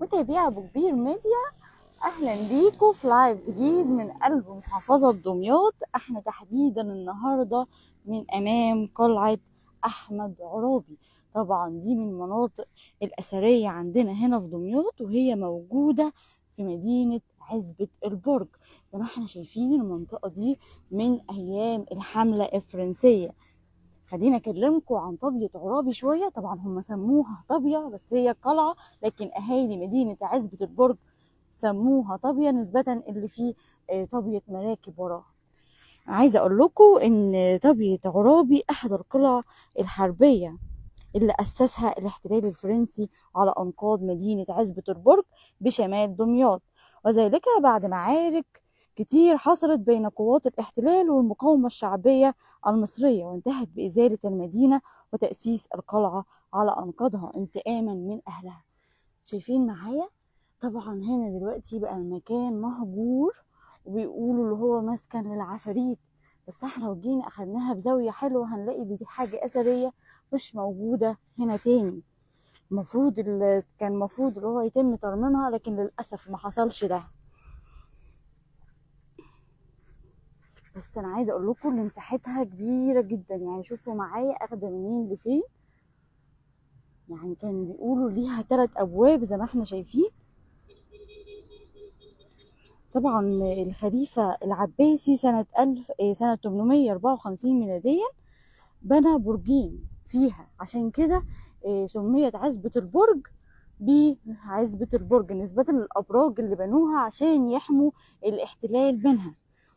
متابعي ابو كبير ميديا اهلا بيكم في لايف جديد من قلب محافظة دمياط احنا تحديدا النهاردة من امام قلعة احمد عرابي طبعا دي من المناطق الاثرية عندنا هنا في دمياط وهي موجودة في مدينة عزبة البرج زي ما احنا شايفين المنطقة دي من ايام الحملة الفرنسية خلينا اكلمكم عن طابية عرابي شوية طبعا هم سموها طابية بس هي قلعة لكن اهالي مدينة عزبة البرج سموها طابية نسبة اللي فيه آه، طابية مراكب وراها عايزة اقول لكم ان طابية عرابي احد القلع الحربية اللي اسسها الاحتلال الفرنسي على انقاض مدينة عزبة البرج بشمال دمياط وذلك بعد معارك كتير حصلت بين قوات الاحتلال والمقاومة الشعبية المصرية وانتهت بإزالة المدينة وتأسيس القلعة على أنقاضها انتقاما من أهلها شايفين معايا طبعا هنا دلوقتي بقى المكان مهجور وبيقولوا اللي هو مسكن للعفاريت بس احنا لو جينا اخدناها بزاوية حلوة هنلاقي دي حاجة أثرية مش موجودة هنا تاني المفروض ال- كان المفروض اللي هو يتم ترميمها لكن للأسف ما حصلش ده بس انا عايزه اقول لكم ان مساحتها كبيره جدا يعني شوفوا معايا اخده منين لفين يعني كانوا بيقولوا ليها ثلاث ابواب زي ما احنا شايفين طبعا الخليفه العباسي سنه 1000 إيه، سنه 854 ميلاديا بنى برجين فيها عشان كده إيه، سميت عزبه البرج بعزبه البرج نسبه للابراج اللي بنوها عشان يحموا الاحتلال منها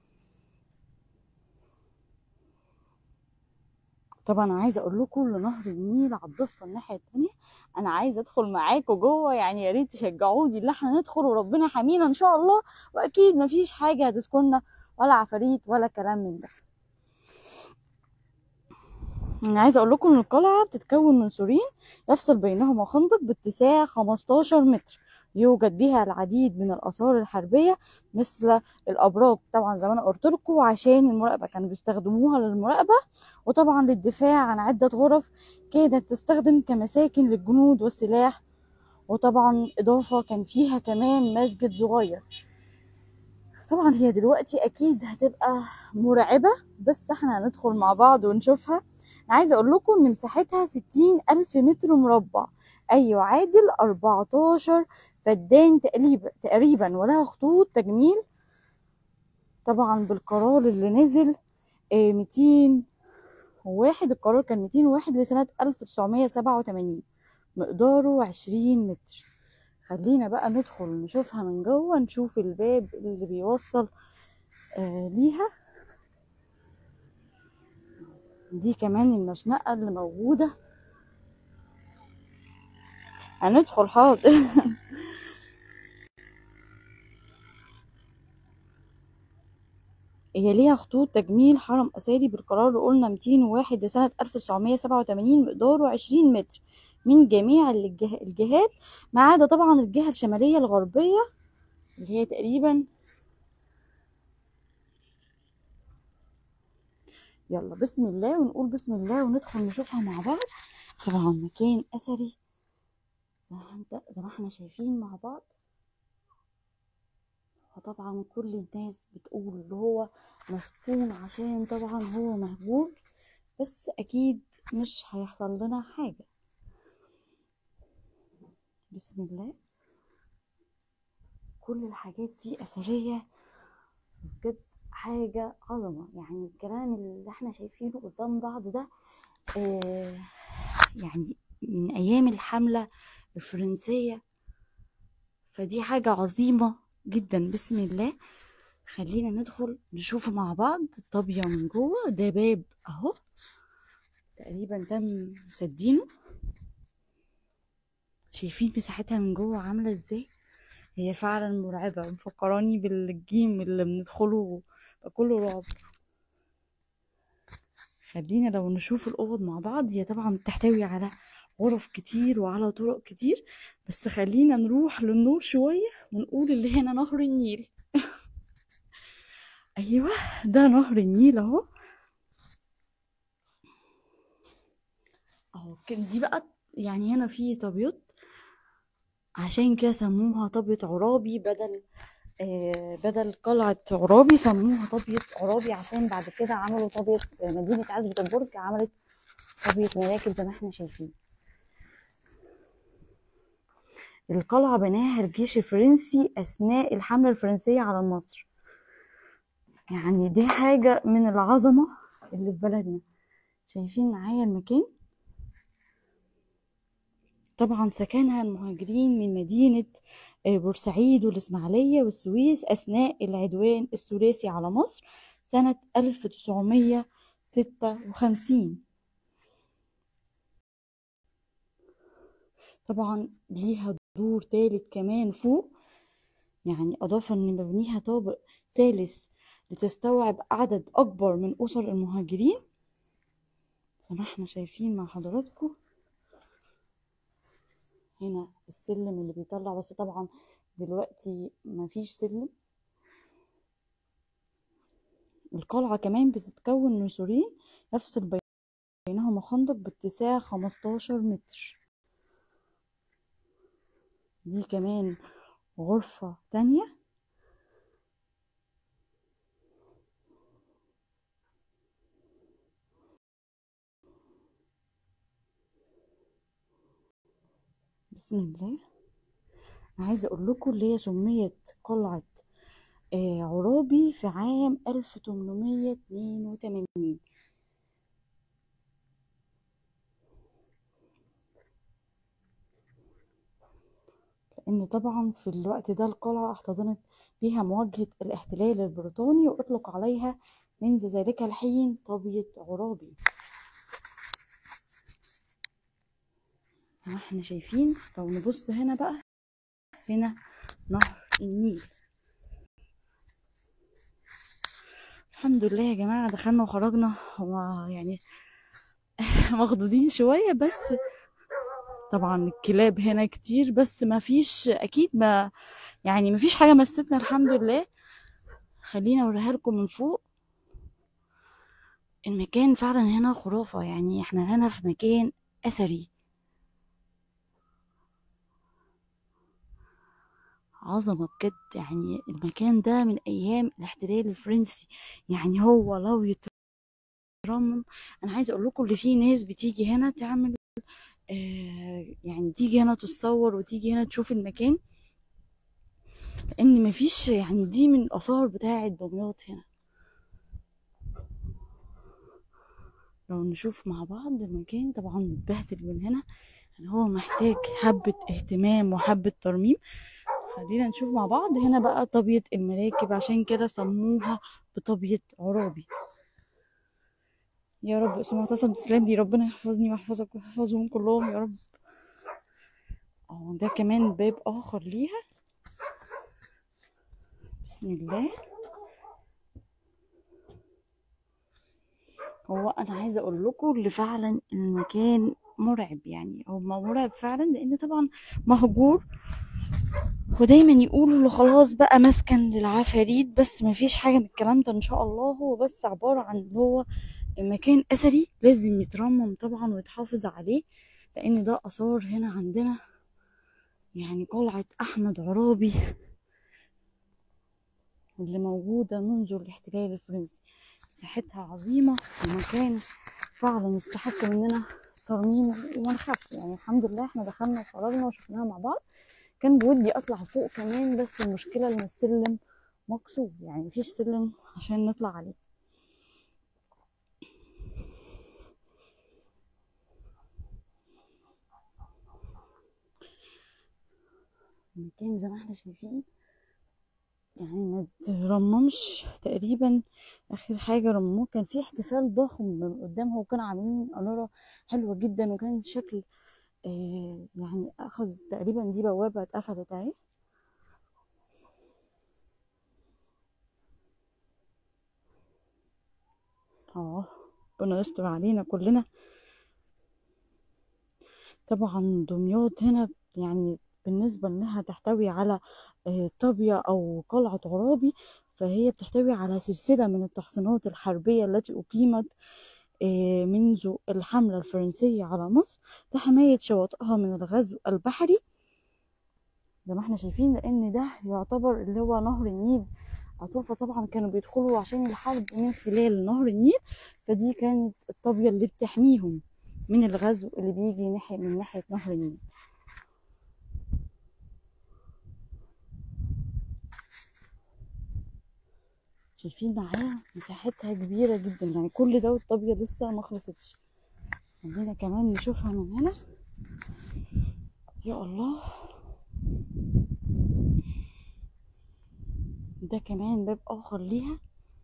طبعا عايزه اقول لكم ان نهر النيل على الضفه الناحيه التانية انا عايزه ادخل معاكم جوه يعني يا ريت تشجعوني ان احنا ندخل وربنا يحمينا ان شاء الله واكيد مفيش حاجه هتسكننا ولا عفاريت ولا كلام من ده انا عايزه اقول لكم ان القلعه بتتكون من سورين يفصل بينهما خندق باتساع 15 متر يوجد بها العديد من الاثار الحربيه مثل الابراج طبعا زي ما انا قلت لكم عشان المراقبه كانوا بيستخدموها للمراقبه وطبعا للدفاع عن عده غرف كانت تستخدم كمساكن للجنود والسلاح وطبعا اضافه كان فيها كمان مسجد صغير طبعا هي دلوقتي اكيد هتبقى مرعبه بس احنا هندخل مع بعض ونشوفها انا عايزه اقول لكم ان مساحتها ستين الف متر مربع اي يعادل 14 فدان تقريبا تقريبا ولها خطوط تجميل طبعا بالقرار اللي نزل آه، 201 القرار كان 201 لسنة 1987 مقداره 20 متر خلينا بقى ندخل نشوفها من جوه نشوف الباب اللي بيوصل آه ليها دي كمان المشنقة اللي موجودة هندخل حاضر هي ليها خطوط تجميل حرم أثري بالقرار اللي قلنا 201 لسنة 1987 مقداره 20 متر من جميع الجه- الجهات ما عدا طبعا الجهة الشمالية الغربية اللي هي تقريبا يلا بسم الله ونقول بسم الله وندخل نشوفها مع بعض طبعا مكان أثري زي ما انت زي ما احنا شايفين مع بعض وطبعا كل الناس بتقول اللي هو مسكون عشان طبعا هو مهجور بس اكيد مش هيحصل لنا حاجة بسم الله كل الحاجات دي اثرية بجد حاجة عظمة يعني الكلام اللي احنا شايفينه قدام بعض ده آه يعني من ايام الحملة الفرنسية فدي حاجة عظيمة جدا بسم الله خلينا ندخل نشوف مع بعض الطابية من جوه ده باب اهو تقريبا تم سدينه شايفين مساحتها من جوه عاملة ازاي هي فعلا مرعبة مفكراني بالجيم اللي بندخله بقى كله رعب خلينا لو نشوف الأوض مع بعض هي طبعا بتحتوي على غرف كتير وعلى طرق كتير بس خلينا نروح للنور شوية ونقول اللي هنا نهر النيل أيوة ده نهر النيل أهو أهو كان دي بقى يعني هنا في طبيوت عشان كده سموها طابية عرابي بدل آه بدل قلعة عرابي سموها طابية عرابي عشان بعد كده عملوا طابية مدينة عزبة البرج عملت طابية مراكب زي ما احنا شايفين القلعة بناها الجيش الفرنسي أثناء الحملة الفرنسية على مصر يعني دي حاجة من العظمة اللي في بلدنا شايفين معايا المكان طبعا سكنها المهاجرين من مدينة بورسعيد والإسماعيلية والسويس أثناء العدوان الثلاثي على مصر سنة 1956 طبعا ليها دور تالت كمان فوق يعني أضاف أن مبنيها طابق ثالث لتستوعب عدد أكبر من أسر المهاجرين زي ما احنا شايفين مع حضراتكم هنا السلم اللي بيطلع بس طبعا دلوقتي مفيش سلم القلعة كمان بتتكون من سورين يفصل بينهما خندق باتساع 15 متر دي كمان غرفة تانية بسم الله انا عايزه اقول لكم اللي هي سميت قلعه آه عرابي في عام 1882 لان طبعا في الوقت ده القلعه احتضنت بها مواجهه الاحتلال البريطاني واطلق عليها منذ ذلك الحين طابيه عرابي احنا شايفين لو نبص هنا بقى هنا نهر النيل الحمد لله يا جماعة دخلنا وخرجنا هو يعني مخضوضين شوية بس طبعا الكلاب هنا كتير بس ما فيش اكيد ما يعني ما فيش حاجة مستنا الحمد لله خلينا اوريها لكم من فوق المكان فعلا هنا خرافة يعني احنا هنا في مكان اثري عظمة بجد يعني المكان ده من أيام الاحتلال الفرنسي يعني هو لو يترمم أنا عايزة أقول لكم اللي فيه ناس بتيجي هنا تعمل آه يعني تيجي هنا تتصور وتيجي هنا تشوف المكان لأن مفيش يعني دي من الآثار بتاعة دمياط هنا لو نشوف مع بعض المكان طبعا متبهدل من هنا يعني هو محتاج حبة اهتمام وحبة ترميم خلينا نشوف مع بعض هنا بقى طبية المراكب عشان كده سموها بطبية عرابي يا رب اسمه معتصم تسلم لي ربنا يحفظني ويحفظك ويحفظهم كلهم يا رب اه ده كمان باب اخر ليها بسم الله هو انا عايزه اقول لكم اللي فعلا المكان مرعب يعني هو مرعب فعلا لان طبعا مهجور ودايما يقولوا له خلاص بقى مسكن للعفاريت بس ما فيش حاجه من الكلام ده ان شاء الله هو بس عباره عن اللي هو مكان اثري لازم يترمم طبعا ويتحافظ عليه لان ده اثار هنا عندنا يعني قلعه احمد عرابي اللي موجوده منذ الاحتلال الفرنسي مساحتها عظيمه ومكان فعلا يستحق مننا ترميم وما نخافش يعني الحمد لله احنا دخلنا وخرجنا وشفناها مع بعض كان بودي اطلع فوق كمان بس المشكله ان السلم مكسور يعني مفيش سلم عشان نطلع عليه المكان زي ما احنا شايفين يعني ما ترممش تقريبا اخر حاجه رموه كان في احتفال ضخم من قدامها وكانوا عاملين اناره حلوه جدا وكان شكل آه يعني اخذ تقريبا دي بوابه اتقفلت اهي اه ربنا يستر علينا كلنا طبعا دمياط هنا يعني بالنسبة انها تحتوي على طابية او قلعة عرابي فهي بتحتوي على سلسلة من التحصينات الحربية التي أقيمت منذ الحملة الفرنسية على مصر لحماية شواطئها من الغزو البحري زي ما احنا شايفين لان ده يعتبر اللي هو نهر النيل على طول فطبعا كانوا بيدخلوا عشان الحرب من خلال نهر النيل فدي كانت الطابية اللي بتحميهم من الغزو اللي بيجي ناحية من ناحية نهر النيل شايفين معايا مساحتها كبيرة جدا يعني كل ده والطابية لسه ما خلصتش عايزين كمان نشوفها من هنا يا الله ده كمان باب اخر ليها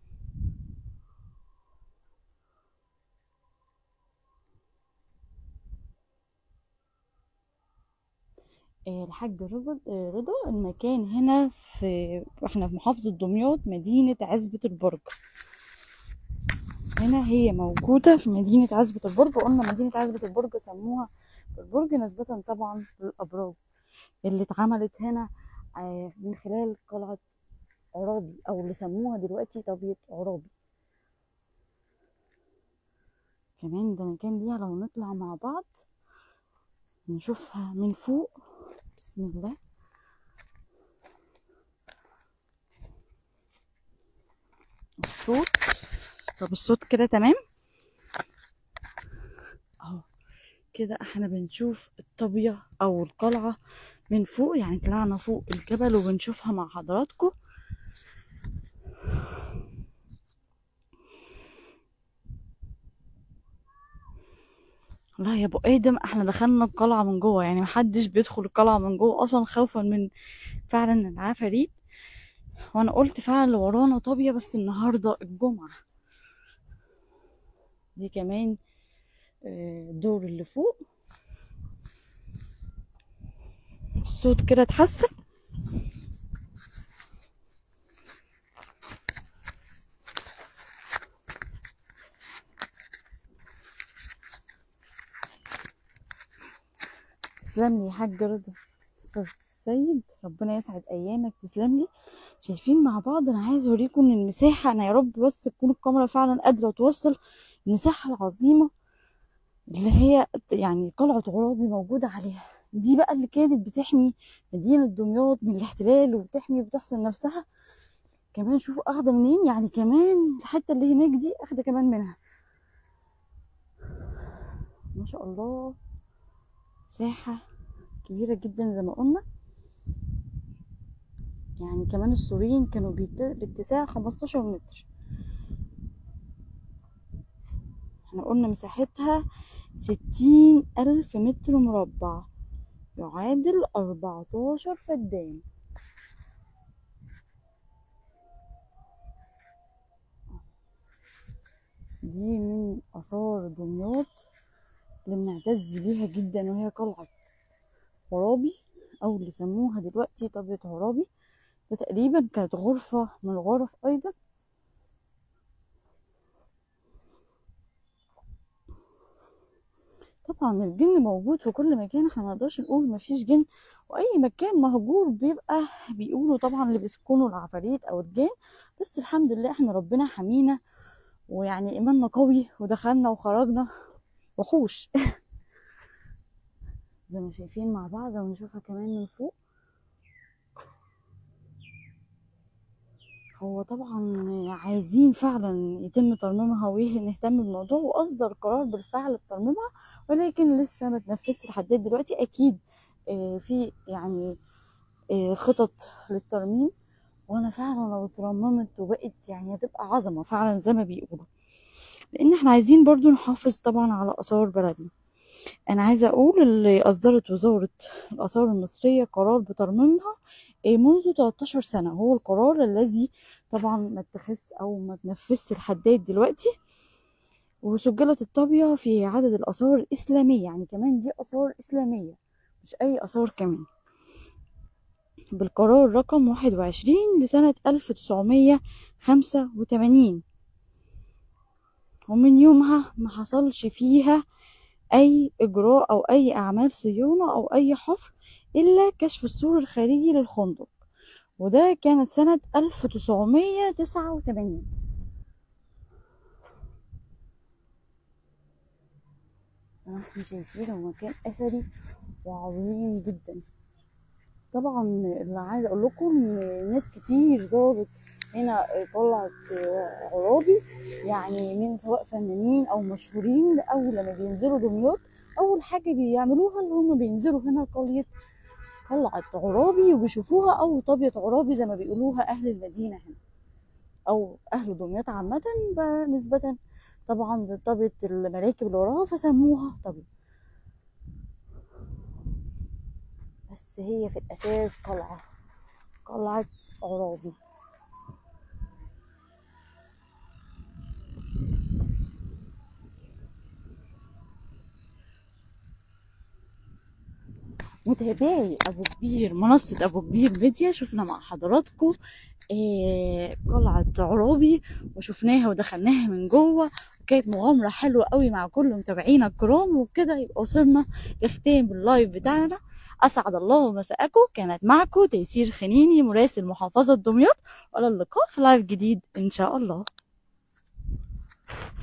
آه، الحاج رضا آه، رضا المكان هنا في احنا في محافظة دمياط مدينة عزبة البرج هنا هي موجودة في مدينة عزبة البرج قلنا مدينة عزبة البرج سموها البرج نسبة طبعا للأبراج اللي اتعملت هنا آه، من خلال قلعة عرابي أو اللي سموها دلوقتي طابية عرابي كمان ده مكان ليها لو نطلع مع بعض نشوفها من فوق بسم الله الصوت طب الصوت كده تمام اهو كده احنا بنشوف الطابية او القلعة من فوق يعني طلعنا فوق الجبل وبنشوفها مع حضراتكم والله يا ابو ادم احنا دخلنا القلعه من جوه يعني محدش بيدخل القلعه من جوه اصلا خوفا من فعلا العفاريت وانا قلت فعلا اللي ورانا طابيه بس النهارده الجمعه دي كمان آه، الدور اللي فوق الصوت كده اتحسن تسلم لي يا حاج رضا استاذ سيد ربنا يسعد ايامك تسلم لي شايفين مع بعض انا عايز اوريكم ان المساحه انا يا رب بس تكون الكاميرا فعلا قادره توصل المساحه العظيمه اللي هي يعني قلعه عرابي موجوده عليها دي بقى اللي كانت بتحمي مدينه دمياط من الاحتلال وبتحمي وبتحصن نفسها كمان شوفوا اخده منين يعني كمان الحته اللي هناك دي اخده كمان منها ما شاء الله مساحة كبيرة جدا زي ما قلنا يعني كمان السوريين كانوا بيت- باتساع 15 متر احنا قلنا مساحتها ستين ألف متر مربع يعادل أربعتاشر فدان دي من آثار دمياط اللي بنعتز بيها جدا وهي قلعة عرابي أو اللي سموها دلوقتي طابية عرابي ده تقريبا كانت غرفة من الغرف أيضا طبعا الجن موجود في كل مكان احنا منقدرش نقول مفيش جن واي مكان مهجور بيبقى بيقولوا طبعا اللي بيسكنوا العفاريت او الجن بس الحمد لله احنا ربنا حمينا ويعني ايماننا قوي ودخلنا وخرجنا وحوش زي ما شايفين مع بعض ونشوفها كمان من فوق هو طبعا عايزين فعلا يتم ترميمها ونهتم بالموضوع واصدر قرار بالفعل بترميمها ولكن لسه ما تنفذش لحد دلوقتي اكيد آه، في يعني آه، خطط للترميم وانا فعلا لو اترممت وبقت يعني هتبقى عظمه فعلا زي ما بيقولوا لان احنا عايزين برضو نحافظ طبعا على اثار بلدنا انا عايزه اقول اللي اصدرت وزاره الاثار المصريه قرار بترميمها إيه منذ 13 سنه هو القرار الذي طبعا ما اتخذ او ما تنفذش لحد دلوقتي وسجلت الطابية في عدد الآثار الإسلامية يعني كمان دي آثار إسلامية مش أي آثار كمان بالقرار رقم واحد وعشرين لسنة ألف تسعمية خمسة وتمانين ومن يومها ما حصلش فيها أي إجراء أو أي أعمال صيانة أو أي حفر إلا كشف السور الخارجي للخندق وده كانت سنة ألف تسعمية تسعة وتمانين زي ما احنا شايفين هو مكان أثري وعظيم جدا طبعا اللي عايزه اقول لكم إن ناس كتير زارت هنا قلعة عرابي يعني من سواء فنانين او مشهورين او لما بينزلوا دمياط اول حاجه بيعملوها اللي هم بينزلوا هنا قريه قلعة عرابي وبيشوفوها او طابية عرابي زي ما بيقولوها اهل المدينه هنا او اهل دمياط عامه نسبه طبعا لطابية المراكب اللي وراها فسموها طابية بس هي في الأساس قلعة قلعة عرابي متابعي ابو كبير منصه ابو كبير ميديا شفنا مع حضراتكم آه قلعه عرابي وشفناها ودخلناها من جوه وكانت مغامره حلوه قوي مع كل متابعينا الكرام وبكده يبقى وصلنا لختام اللايف بتاعنا اسعد الله مساءكم كانت معكم تيسير خنيني مراسل محافظه دمياط والى اللقاء في لايف جديد ان شاء الله